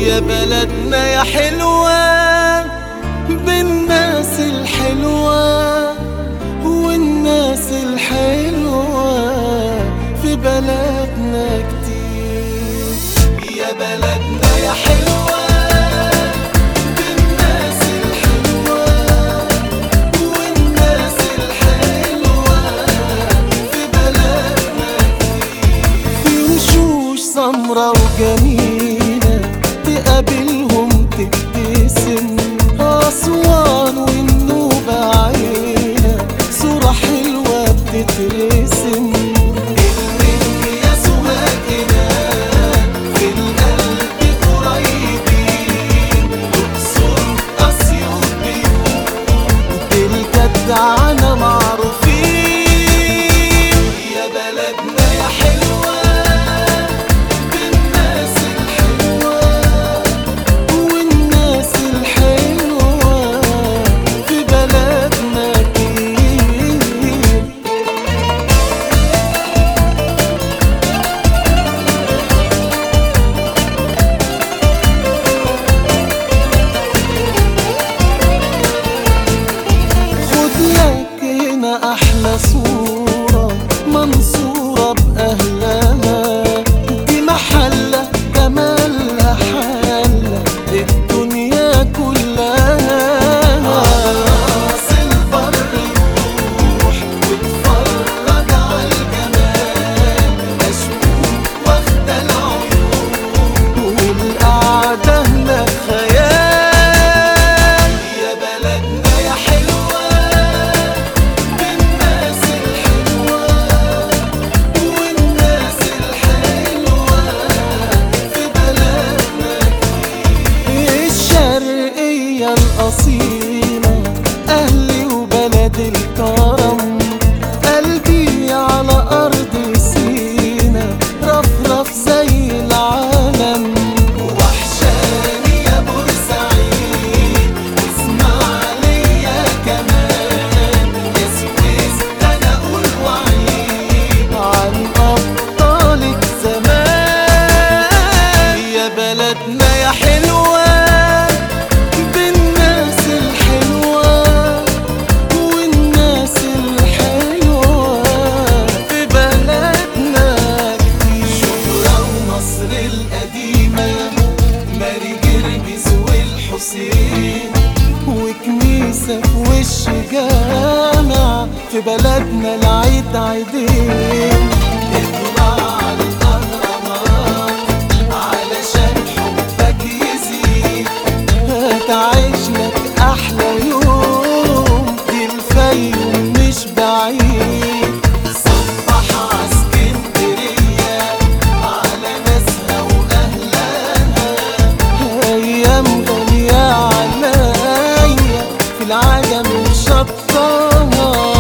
يا بلدنا يا حلوة بالناس الحلوة والناس الحلوة في بلدنا كتير يا بلدنا يا حلوة بالناس الحلوة والناس الحلوة في بلدنا في وشوش سمرة وجميلة تقابلهم تبتسم أسوان والنوبة عينة صورة حلوة بتترسم المني يا سوهاجنا في القلب قريبين أقصر أسيوط بيوت بالجدعنة معروفين يا بلدنا يا حلوة بالناس الحلوة والناس الحلوة في بلدنا كتير خد لك هنا احلى صورة منصورة باهلها دي محلة جمالها حالة الدنيا كلها راس البر روح واتفرج عالجمال مشموم واخدة العيون والقعدة هناك خيال يا بلدنا يا حلوة بالناس الحلوة والناس الحلوة في بلدنا كتير الشرقية الأصيلة أهلي وبلد الكرم قلبي على أرض سينا رفرف زي العالم وحشاني يا بورسعيد واسماعيلية كمان يا سويس أنا أقول وعيد عن أبطالك زمان يا بلدنا يا حلوة بالناس الحلوة والناس الحلوة في بلدنا كتير شبرا ومصر القديمة ماري جرجس والحسين وكنيسة في وش جامع في بلدنا العيد عيدين اطلع على الأهرامات علشان حبك يزيد هتعيش لك احلى يوم دي الفيوم مش بعيد صبح عاسكندرية على ناسها واهلها ايام غالية عليا في العجم شطها